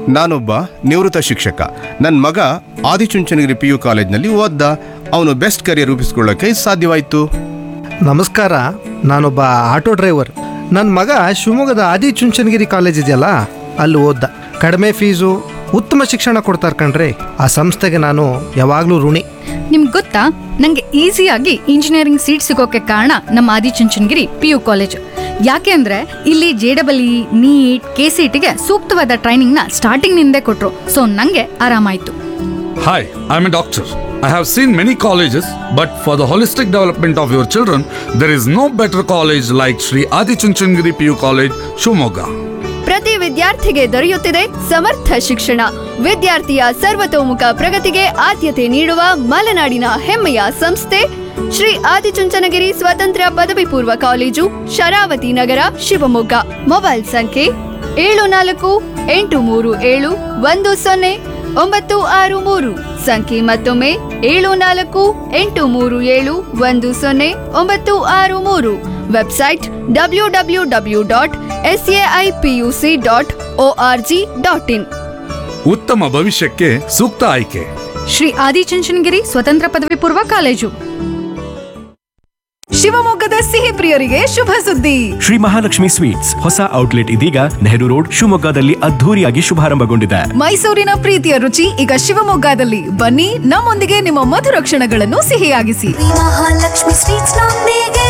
ನಾನೊಬ್ಬ ನಿವೃತ್ತ ಶಿಕ್ಷಕ ನನ್ನ ಮಗ ಆದಿಚುಂಚನಗಿರಿ ಪಿ ಯು ಕಾಲೇಜ್ನಲ್ಲಿ ಓದ್ದ ಅವನು ಬೆಸ್ಟ್ ಕರಿಯರ್ ರೂಪಿಸ್ಕೊಳ್ಳೋಕೆ ಸಾಧ್ಯವಾಯಿತು ನಮಸ್ಕಾರ ನಾನೊಬ್ಬ ಆಟೋ ಡ್ರೈವರ್ ನನ್ನ ಮಗ ಶಿವಮೊಗ್ಗದ ಆದಿಚುಂಚನಗಿರಿ ಕಾಲೇಜ್ ಇದೆಯಲ್ಲ ಅಲ್ಲಿ ಓದ್ದ ಕಡಿಮೆ ಫೀಸು ಉತ್ತಮ ಶಿಕ್ಷಣ ಕೊಡ್ತಾರೆ ಕಣ್ರಿ ಆ ಸಂಸ್ಥೆಗೆ ನಾನು ಯಾವಾಗಲೂ ಋಣಿ ನಿಮ್ಗೆ ಗೊತ್ತಾ ನಂಗೆ ಈಸಿಯಾಗಿ ಇಂಜಿನಿಯರಿಂಗ್ ಸೀಟ್ ಸಿಗೋಕೆ ಕಾರಣ ನಮ್ಮ ಆದಿಚುಂಚನಗಿರಿ ಪಿ ಯು ಕಾಲೇಜ್ ಯಾಕೆ ಅಂದ್ರೆ ಇಲ್ಲಿ J double E NEET K C ಟಿಗೆ ಸೂಕ್ತವಾದ ಟ್ರೈನಿಂಗ್ನ ಸ್ಟಾರ್ಟಿಂಗ್ ನಿಂದೇ ಕೊಟ್ರು ಸೊ ನಂಗೆ ಆರಾಮಾಯ್ತು Hi, I'm a doctor. I have seen many colleges, but for the holistic development of your children, there is no better college like Sri Adi Chunchandgiri PU College, Shumoga. ಪ್ರತಿ ವಿದ್ಯಾರ್ಥಿಗೆ ದೊರೆಯುತ್ತಿದೆ ಸಮರ್ಥ ಶಿಕ್ಷಣ ವಿದ್ಯಾರ್ಥಿಯ ಸರ್ವತೋಮುಖ ಪ್ರಗತಿಗೆ ಆದ್ಯತೆ ನೀಡುವ ಮಲೆನಾಡಿನ ಹೆಮ್ಮೆಯ ಸಂಸ್ಥೆ ಶ್ರೀ ಆದಿಚುಂಚನಗಿರಿ ಸ್ವತಂತ್ರ ಪದವಿ ಪೂರ್ವ ಕಾಲೇಜು ಶರಾವತಿ ನಗರ ಶಿವಮೊಗ್ಗ ಮೊಬೈಲ್ ಸಂಖ್ಯೆ ಏಳು ನಾಲ್ಕು ಎಂಟು ಮೂರು ಏಳು ಒಂದು ಸೊನ್ನೆ ಒಂಬತ್ತು ಆರು ಮೂರು ಸಂಖ್ಯೆ ಮತ್ತೊಮ್ಮೆ ಏಳು ನಾಲ್ಕು ಎಂಟು ಮೂರು ಏಳು ಒಂದು ಸೊನ್ನೆ ಒಂಬತ್ತು ಆರು ಮೂರು website W W W dot S A I P U C dot O R G dot in ಉತ್ತಮ ಭವಿಷ್ಯಕ್ಕೆ ಸೂಕ್ತ ಆಯ್ಕೆ ಶ್ರೀ ಆದಿಚುಂಚನಗಿರಿ ಸ್ವತಂತ್ರ ಪದವಿ ಪೂರ್ವ ಕಾಲೇಜು ಶಿವಮೊಗ್ಗದ ಸಿಹಿ ಪ್ರಿಯರಿಗೆ ಶುಭ ಸುದ್ದಿ ಶ್ರೀ ಮಹಾಲಕ್ಷ್ಮಿ ಸ್ವೀಟ್ಸ್ ಹೊಸ ಔಟ್ಲೆಟ್ ಇದೀಗ ನೆಹರು ರೋಡ್ ಶಿವಮೊಗ್ಗದಲ್ಲಿ ಅದ್ಧೂರಿಯಾಗಿ ಶುಭಾರಂಭಗೊಂಡಿದೆ ಮೈಸೂರಿನ ಪ್ರೀತಿಯ ರುಚಿ ಈಗ ಶಿವಮೊಗ್ಗದಲ್ಲಿ ಬನ್ನಿ ನಮ್ಮೊಂದಿಗೆ ನಿಮ್ಮ ಮಧುರ ಕ್ಷಣಗಳನ್ನು ಸಿಹಿಯಾಗಿಸಿ ಮಹಾಲಕ್ಷ್ಮಿ ಸ್ವೀಟ್ಸ್ ನೊಂದಿಗೆ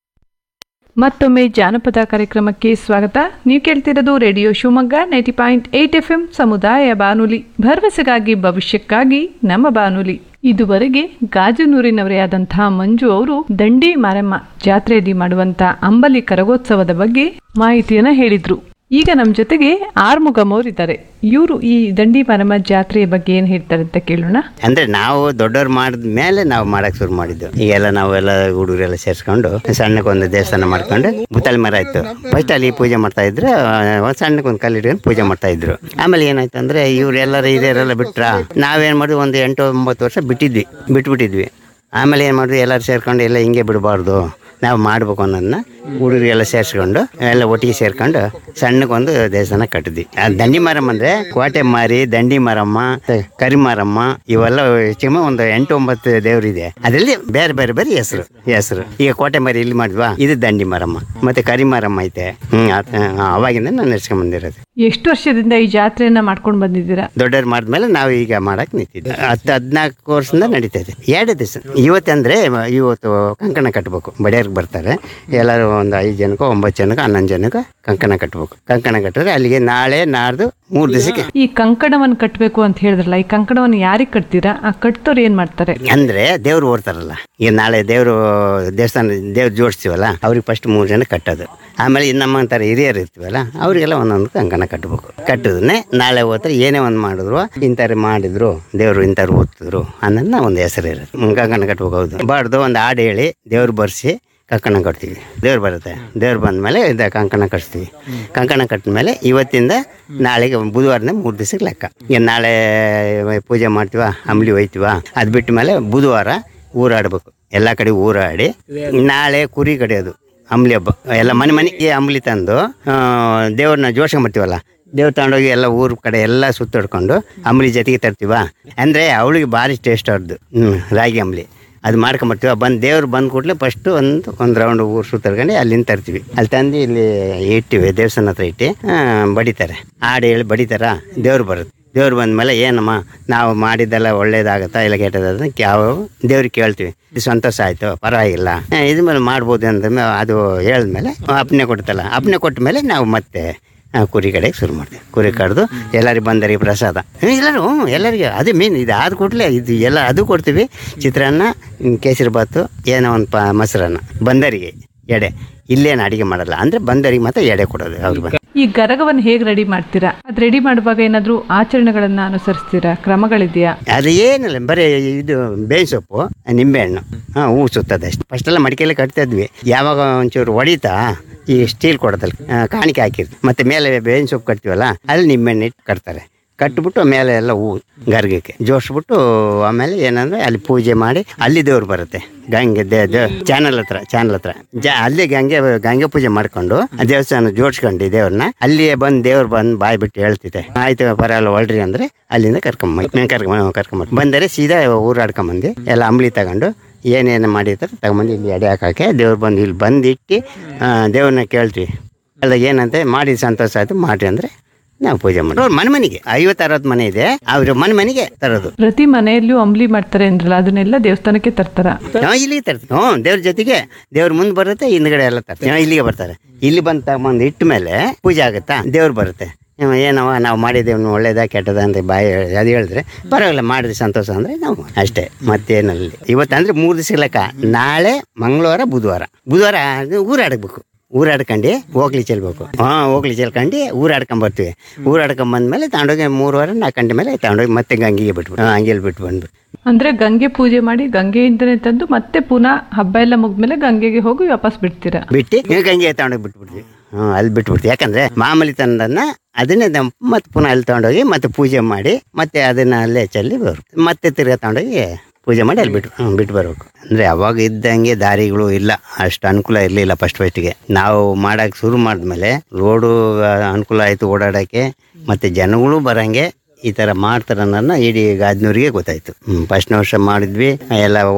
ಮತ್ತೊಮ್ಮೆ ಜಾನಪದ ಕಾರ್ಯಕ್ರಮಕ್ಕೆ ಸ್ವಾಗತ ನೀವು ಕೇಳ್ತಿರೋದು radio Shivamogga ninety point eight F M ಸಮುದಾಯ ಬಾನುಲಿ ಭರವಸೆಗಾಗಿ ಭವಿಷ್ಯಕ್ಕಾಗಿ ನಮ್ಮ ಬಾನುಲಿ ಇದುವರೆಗೆ ಗಾಜನೂರಿನವರೇ ಆದಂತಹ ಮಂಜು ಅವರು ದಂಡಿ ಮಾರಮ್ಮ ಜಾತ್ರೆಯಲ್ಲಿ ಮಾಡುವಂತ ಅಂಬಲಿ ಕರಗೋತ್ಸವದ ಬಗ್ಗೆ ಮಾಹಿತಿಯನ್ನ ಹೇಳಿದ್ರು ಈಗ ನಮ್ಮ ಜೊತೆಗೆ ಆರ್ಮುಗಮ್ ಅವರಿದ್ದಾರೆ ಇವರು ಈ ದಂಡಿ ಮಾರಮ್ಮ ಜಾತ್ರೆಯ ಬಗ್ಗೆ ಏನ್ ಹೇಳ್ತಾರೆ ಅಂತ ಕೇಳೋಣ ಅಂದ್ರೆ ನಾವು ದೊಡ್ಡವ್ರು ಮಾಡಿದ ಮೇಲೆ ನಾವು ಮಾಡಕ್ ಶುರು ಮಾಡಿದ್ದು ಈಗೆಲ್ಲ ನಾವೆಲ್ಲ ಹುಡುಗರೆಲ್ಲ ಸೇರ್ಸ್ಕೊಂಡು ಸಣ್ಣಕ್ಕೊಂದು ದೇವಸ್ಥಾನ ಮಾಡ್ಕೊಂಡು ಬುತ್ತಳಿ ಮರ ಇತ್ತು ಫಸ್ಟ್ ಅಲ್ಲಿ ಪೂಜೆ ಮಾಡ್ತಾ ಇದ್ರು ಒಂದು ಸಣ್ಣಕ್ಕೊಂದು ಕಲ್ಲು ಇಟ್ಕೊಂಡು ಪೂಜೆ ಮಾಡ್ತಾ ಇದ್ರು ಆಮೇಲೆ ಏನಾಯ್ತು ಅಂದ್ರೆ ಇವ್ರು ಎಲ್ಲರೂ ಹಿರಿಯರೆಲ್ಲ ಬಿಟ್ರ ನಾವೇನ್ ಮಾಡಿದ್ವಿ ಒಂದು ಎಂಟು ಒಂಬತ್ತು ವರ್ಷ ಬಿಟ್ಟಿದ್ವಿ ಬಿಟ್ಬಿಟ್ಟಿದ್ವಿ ಆಮೇಲೆ ಏನು ಮಾಡಿದ್ವಿ ಎಲ್ಲರೂ ಸೇರ್ಕೊಂಡು ಎಲ್ಲ ಹಿಂಗೆ ಬಿಡಬಾರ್ದು ನಾವು ಮಾಡ್ಬೇಕು ಅನ್ನೋದನ್ನ ಹುಡುಗರೆಲ್ಲ ಸೇರಿಸ್ಕೊಂಡು ಎಲ್ಲ ಒಟ್ಟಿಗೆ ಸೇರ್ಕೊಂಡು ಸಣ್ಣಕ್ಕೊಂದು ದೇವಸ್ಥಾನ ಕಟ್ಟಿದ್ವಿ ಆ ದಂಡಿ ಮಾರಮ್ಮ ಅಂದ್ರೆ ಕೋಟೆ ಮಾರಿ ದಂಡಿ ಮಾರಮ್ಮ ಕರಿ ಮಾರಮ್ಮ ಇವೆಲ್ಲ ಹೆಚ್ಚಿಗೆ ಒಂದು ಎಂಟು ಒಂಬತ್ತು ದೇವರಿದೆ ಅದರಲ್ಲಿ ಬೇರೆ ಬೇರೆ ಬೇರೆ ಹೆಸರು ಹೆಸರು ಈಗ ಕೋಟೆ ಮಾರಿ ಇಲ್ಲಿ ಮಾಡಿದ್ವಾ ಇದು ದಂಡಿ ಮಾರಮ್ಮ ಮತ್ತೆ ಕರಿ ಮಾರಮ್ಮ ಐತೆ ಹ್ಮ್ ಆ- ಆ, ಅವಾಗಿಂದ ನಾನು ನಡ್ಸ್ಕೊಂಡ್ ಬಂದಿರೋದು ಎಷ್ಟು ವರ್ಷದಿಂದ ಈ ಜಾತ್ರೆಯನ್ನ ಮಾಡ್ಕೊಂಡು ಬಂದಿದ್ದೀರಾ ದೊಡ್ಡವ್ರು ಮಾಡಿದ್ಮೇಲೆ ನಾವು ಈಗ ಮಾಡಕ್ ನಿಂತಿದ್ವಿ ಹತ್ತು ಹದಿನಾಲ್ಕು ವರ್ಷದಿಂದ ನಡೀತಾ ಇದೆ ಎರಡು ದಿವಸ ಇವತ್ತಂದ್ರೆ ಇವತ್ತು ಕಂಕಣ ಕಟ್ಟಬೇಕು ಬಡಿಯರ್ಗೆ ಬರ್ತಾರೆ ಎಲ್ಲರೂ ಒಂದು ಐದು ಜನಕ್ಕೋ ಒಂಬತ್ತು ಜನಕ್ಕೋ ಹನ್ನೊಂದು ಜನಕ್ಕೋ ಕಂಕಣ ಕಟ್ಟಬೇಕು ಕಂಕಣ ಕಟ್ಟಿದ್ರೆ ಅಲ್ಲಿಗೆ ನಾಳೆ ನಾಡ್ದು ಮೂರು ದಿವಸಕ್ಕೆ ಈ ಕಂಕಣವನ್ನು ಕಟ್ಟಬೇಕು ಅಂತ ಹೇಳಿದ್ರಲ್ಲ ಈ ಕಂಕಣವನ್ನು ಯಾರಿಗೆ ಕಟ್ತೀರಾ ಆ ಕಟ್ಟೋರು ಏನ್ ಮಾಡ್ತಾರೆ ಅಂದ್ರೆ ದೇವ್ರು ಓಡ್ತಾರಲ್ಲ ಈಗ ನಾಳೆ ದೇವ್ರು ದೇವಸ್ಥಾನ ದೇವ್ರು ಜೋಡಿಸ್ತೀವಲ್ಲ ಅವ್ರಿಗೆ ಫಸ್ಟ್ ಮೂರು ಜನ ಕಟ್ಟೋದು ಆಮೇಲೆ ಇನ್ನು ನಮ್ಮ ಅಂತಾರೆ ಹಿರಿಯರು ಇರ್ತೀವಲ್ಲ ಅವರಿಗೆಲ್ಲ ಒಂದೊಂದು ಕಂಕಣ ಕಟ್ಟಬೇಕು ಕಟ್ಟಿದ್ರೆ ನಾಳೆ ಹೋದ್ರೆ ಏನೇ ಒಂದು ಮಾಡಿದ್ರು ಇಂಥವ್ರು ಮಾಡಿದ್ರು ದೇವ್ರು ಇಂಥವ್ರು ಓದ್ತಿದ್ರು ಅನ್ನೋದನ್ನ ಒಂದು ಹೆಸರು ಇರುತ್ತೆ ಹ್ಮ್, ಕಂಕಣ ಕಟ್ಬೇಕು ಹೌದು ಬಾರ್ದು ಒಂದು ಹಾಡು ಹೇಳಿ ದೇವ್ರು ಬರ್ಸಿ ಕಂಕಣ ಕಟ್ತೀವಿ ದೇವ್ರು ಬರುತ್ತೆ ದೇವ್ರು ಬಂದಮೇಲೆ ಇದು ಕಂಕಣ ಕಟ್ತೀವಿ ಕಂಕಣ ಕಟ್ಟಿದ ಮೇಲೆ ಇವತ್ತಿಂದ ನಾಳೆಗೆ ಬುಧವಾರನೇ ಮೂರು ದಿವಸಕ್ಕೆ ಲೆಕ್ಕ ಈಗ ನಾಳೆ ಪೂಜೆ ಮಾಡ್ತೀವ ಅಂಬ್ಲಿ ಹೋಯ್ತೀವ ಅದು ಬಿಟ್ಟ ಮೇಲೆ ಬುಧವಾರ ಊರಾಡ್ಬೇಕು ಎಲ್ಲ ಕಡೆ ಊರಾಡಿ ನಾಳೆ ಕುರಿ ಕಡಿಯೋದು ಅಂಬ್ಲಿ ಹಬ್ಬ ಎಲ್ಲ ಮನೆ ಮನೆಗೆ ಅಂಬ್ಲಿ ತಂದು ಆ, ದೇವ್ರನ್ನ ಜೋಡ್ಸ್ಕೊಂಬರ್ತೀವಲ್ಲ ದೇವ್ರು ತಗೊಂಡೋಗಿ ಎಲ್ಲ ಊರ ಕಡೆ ಎಲ್ಲ ಸುತ್ತಾಡ್ಕೊಂಡು ಅಂಬ್ಲಿ ಜೊತೆಗೆ ತರ್ತೀವ ಅಂದರೆ ಅವಳಿಗೆ ಭಾರಿ ಟೇಸ್ಟ್ ಅವ್ರದ್ದು ಹ್ಞೂ ರಾಗಿ ಅಂಬ್ಲಿ ಅದು ಮಾಡ್ಕೊಂಬರ್ತೀವಿ ಬಂದು ದೇವ್ರು ಬಂದ ಕೂಡಲೇ ಫಸ್ಟು ಒಂದು ಒಂದು ರೌಂಡ್ ಊರು ಸುತ್ತರ್ಕೊಂಡು ಅಲ್ಲಿಂದ ತರ್ತೀವಿ ಅಲ್ಲಿ ತಂದು ಇಲ್ಲಿ ಇಟ್ಟಿವಿ ದೇವಸ್ಥಾನ ಹತ್ರ ಇಟ್ಟು ಆ, ಬಡಿತಾರೆ ಹಾಡು ಹೇಳಿ ಬಡಿತಾರ ದೇವ್ರು ಬರುತ್ತೆ ದೇವ್ರು ಬಂದಮೇಲೆ ಏನಮ್ಮ ನಾವು ಮಾಡಿದ್ದೆಲ್ಲ ಒಳ್ಳೇದಾಗತ್ತಾ ಇಲ್ಲ ಕೆಟ್ಟದಾದ ಯಾವ ದೇವ್ರಿಗೆ ಕೇಳ್ತೀವಿ ಇದು ಸಂತೋಷ ಆಯಿತು ಪರವಾಗಿಲ್ಲ ಆ, ಇದ್ರ ಮೇಲೆ ಮಾಡ್ಬೋದು ಅಂತ ಅದು ಹೇಳಿದ್ಮೇಲೆ ಅಪ್ಪನೆ ಕೊಡ್ತಲ್ಲ ಅಪ್ಪನೆ ಕೊಟ್ಟ ಮೇಲೆ ನಾವು ಮತ್ತೆ ಆ, ಕುರಿ ಕಡೆಗೆ ಶುರು ಮಾಡ್ತೀವಿ ಕುರಿ ಕಡ್ದು ಎಲ್ಲರಿಗೆ ಬಂದರಿಗೆ ಪ್ರಸಾದ ಎಲ್ಲರೂ ಹ್ಞೂ, ಎಲ್ಲರಿಗೆ ಅದೇ ಮೀನು ಇದು ಆದ ಕೂಡಲೇ ಇದು ಎಲ್ಲ ಅದು ಕೊಡ್ತೀವಿ ಚಿತ್ರಾನ್ನ ಹ್ಮ್, ಕೇಸರಿ ಬಾತು ಏನೋ ಒಂದು ಪ ಮೊಸರನ್ನ ಬಂದರಿಗೆ ಎಡೆ ಇಲ್ಲೇನು ಅಡಿಗೆ ಮಾಡಲ್ಲ ಅಂದರೆ ಬಂದರಿಗೆ ಮಾತ್ರ ಎಡೆ ಕೊಡೋದು ಅವ್ರು ಬಂದು ಈ ಗರಗವನ್ನು ಹೇಗೆ ರೆಡಿ ಮಾಡ್ತೀರಾ ಅದು ರೆಡಿ ಮಾಡುವಾಗ ಏನಾದರೂ ಆಚರಣೆಗಳನ್ನ ಅನುಸರಿಸ್ತೀರಾ ಕ್ರಮಗಳಿದೆಯಾ ಅದು ಏನಿಲ್ಲ ಬರೀ ಇದು ಬೇವಿನ ಸೊಪ್ಪು ನಿಂಬೆಹಣ್ಣು ಹಾಂ ಹೂ ಸುತ್ತದೆ ಅಷ್ಟೆ ಫಸ್ಟೆಲ್ಲ ಮಡಿಕೆಲ್ಲ ಕಟ್ತಾ ಇದ್ವಿ ಯಾವಾಗ ಒಂಚೂರು ಹೊಡಿತಾ ಈ ಸ್ಟೀಲ್ ಕೊಡೋದಲ್ಲ ಆ, ಕಾಣಿಕೆ ಹಾಕಿರ್ತೀವಿ ಮತ್ತೆ ಮೇಲೆ ಬೇವಿನ ಸೊಪ್ಪು ಕಟ್ತೀವಲ್ಲ ಅಲ್ಲಿ ನಿಂಬೆಹಣ್ಣು ಇಟ್ಟು ಕಟ್ತಾರೆ ಕಟ್ಬಿಟ್ಟು ಮೇಲೆ ಎಲ್ಲ ಹೂ ಗರ್ಗಕ್ಕೆ ಜೋಡಿಸ್ಬಿಟ್ಟು ಆಮೇಲೆ ಏನಂದ್ರೆ ಅಲ್ಲಿ ಪೂಜೆ ಮಾಡಿ ಅಲ್ಲಿ ದೇವ್ರು ಬರುತ್ತೆ ಗಂಗೆ ದೇ ಚಾನಲ್ ಹತ್ರ ಚಾನಲ್ ಹತ್ರ ಜ ಅಲ್ಲಿ ಗಂಗೆ ಗಂಗೆ ಪೂಜೆ ಮಾಡ್ಕೊಂಡು ಆ ದೇವಸ್ಥಾನ ಜೋಡಿಸ್ಕೊಂಡು ದೇವ್ರನ್ನ ಅಲ್ಲಿಯೇ ಬಂದು ದೇವ್ರು ಬಂದು ಬಾಯ್ ಬಿಟ್ಟು ಹೇಳ್ತಿದೆ ಆಯ್ತು ಪರವಾಗಿಲ್ಲ ಹೊಳ್ರಿ ಅಂದ್ರೆ ಅಲ್ಲಿಂದ ಕರ್ಕೊಂಬ ಕರ್ಕೊಂಬ ಕರ್ಕೊಂಬ ಬಂದರೆ ಸೀದಾ ಊರಾಡ್ಕೊಂಬಂದು ಎಲ್ಲ ಅಂಬ್ಲಿ ತಗೊಂಡು ಏನೇನು ಮಾಡಿರ್ತಾರೆ ತಗೊಂಬಂದು ಇಲ್ಲಿ ಎಡೆ ಹಾಕಕ್ಕೆ ದೇವ್ರು ಬಂದು ಇಲ್ಲಿ ಬಂದಿಟ್ಟು ದೇವ್ರನ್ನ ಕೇಳ್ತೀವಿ ಅಲ್ಲ ಏನಂತೆ ಮಾಡಿ ಸಂತೋಷ ಆಯ್ತು ಮಾಡ್ರಿ ಅಂದ್ರೆ ನಾವು ಪೂಜೆ ಮಾಡಿ ಅವ್ರ ಮನೆ ಮನೆಗೆ ಐವತ್ತು ಅರವತ್ತು ಮನೆ ಇದೆ ಅವ್ರ ಮನೆ ಮನೆಗೆ ತರೋದು ಪ್ರತಿ ಮನೆಯಲ್ಲೂ ಅಂಬ್ಲಿ ಮಾಡ್ತಾರೆ ಅಂದ್ರಲ್ಲ ಅದನ್ನೆಲ್ಲ ದೇವಸ್ಥಾನಕ್ಕೆ ತರ್ತಾರ ನಾವು ಇಲ್ಲಿಗೆ ತರ್ತೀವಿ ಹ್ಞೂ ದೇವ್ರ ಜೊತೆಗೆ ದೇವ್ರ ಮುಂದೆ ಬರುತ್ತೆ ಹಿಂದ್ಗಡೆ ಎಲ್ಲ ತರ್ತೀವಿ ನಾವು ಇಲ್ಲಿಗೆ ಬರ್ತಾರೆ ಇಲ್ಲಿ ಬಂದು ತಗೊಂಬಂದು ಇಟ್ಟ ಮೇಲೆ ಪೂಜೆ ಆಗುತ್ತಾ ದೇವ್ರು ಬರುತ್ತೆ ಇವ ಏನವ ನಾವು ಮಾಡಿದ್ದೇವೆ ಒಳ್ಳೇದ ಕೆಟ್ಟದ ಅಂತ ಬಾಯಿ ಹೇಳಿ- ಅದು ಹೇಳಿದ್ರೆ ಪರವಾಗಿಲ್ಲ ಮಾಡಿದ್ರೆ ಸಂತೋಷ ಅಂದರೆ ನಾವು ಅಷ್ಟೇ ಮತ್ತೇನಲ್ಲಿ ಇವತ್ತಂದ್ರೆ ಮೂರು ದಿವಸ ಲೆಕ್ಕ ನಾಳೆ ಮಂಗಳವಾರ ಬುಧವಾರ ಬುಧವಾರ ಅದು ಊರಾಡಬೇಕು ಊರಾಡ್ಕೊಂಡು ಹೋಗ್ಲಿ ಚೆಲ್ಬೇಕು ಹಾಂ ಹೋಗ್ಲಿ ಚೆಲ್ಕೊಂಡು ಊರಾಡ್ಕೊಂಡ್ ಬರ್ತೀವಿ ಊರಾಡ್ಕೊಂಡ್ ಬಂದ್ಮೇಲೆ ತಗೊಂಡೋಗಿ ಮೂರುವಾರ ನಾಲ್ಕು ಗಂಟೆ ಮೇಲೆ ತಗೊಂಡೋಗಿ ಮತ್ತೆ ಗಂಗೆಗೆ ಬಿಟ್ಬಿಟ್ಟು ಹಾಂ ಹಂಗೆಲ್ಲಿ ಬಿಟ್ಟು ಬಂದು ಅಂದ್ರೆ ಗಂಗೆ ಪೂಜೆ ಮಾಡಿ ಗಂಗೆಯಿಂದನೇ ತಂದು ಮತ್ತೆ ಪುನಃ ಹಬ್ಬ ಎಲ್ಲ ಮುಗ್ದ್ಮೇಲೆ ಗಂಗೆಗೆ ಹೋಗಿ ವಾಪಸ್ ಬಿಡ್ತೀರಾ ಬಿಟ್ಟು ನೀವು ಗಂಗೆ ತಗೊಂಡೋಗಿ ಬಿಟ್ಬಿಡ್ತೀವಿ ಹ್ಞೂ ಅಲ್ಲಿ ಬಿಟ್ಬಿಡ್ತೀವಿ ಯಾಕಂದ್ರೆ ಮಾಮೂಲಿ ತಂದನ್ನ ಅದನ್ನೇ ದಮ್- ಮತ್ತೆ ಪುನಃ ಅಲ್ಲಿ ತಗೊಂಡೋಗಿ ಮತ್ತೆ ಪೂಜೆ ಮಾಡಿ ಮತ್ತೆ ಅದನ್ನ ಅಲ್ಲೇ ಚೆಲ್ಲಿ ಬರು ಮತ್ತೆ ತಿರ್ಗಾ ತಗೊಂಡೋಗಿ ಪೂಜೆ ಮಾಡಿ ಅಲ್ಲಿ ಬಿಟ್ಟು ಹ್ಞೂ ಬಿಟ್ಟು ಬರ್ಬೇಕು ಅಂದರೆ ಅವಾಗ ಇದ್ದಂಗೆ ದಾರಿಗಳು ಇಲ್ಲ ಅಷ್ಟು ಅನುಕೂಲ ಇರಲಿಲ್ಲ ಫಸ್ಟ್ ಫಸ್ಟಿಗೆ ನಾವು ಮಾಡಕ್ಕೆ ಶುರು ಮಾಡಿದ್ಮೇಲೆ ರೋಡು ಆ, ಅನುಕೂಲ ಆಯಿತು ಓಡಾಡೋಕ್ಕೆ ಮತ್ತು ಜನಗಳು ಬರಂಗೆ ಈ ಥರ ಮಾಡ್ತಾರೆ ಅನ್ನೋದನ್ನ ಇಡೀ ಗಾದ್ನೂರಿಗೆ ಗೊತ್ತಾಯ್ತು ಫಸ್ಟ್ನ ವರ್ಷ ಮಾಡಿದ್ವಿ ಎಲ್ಲ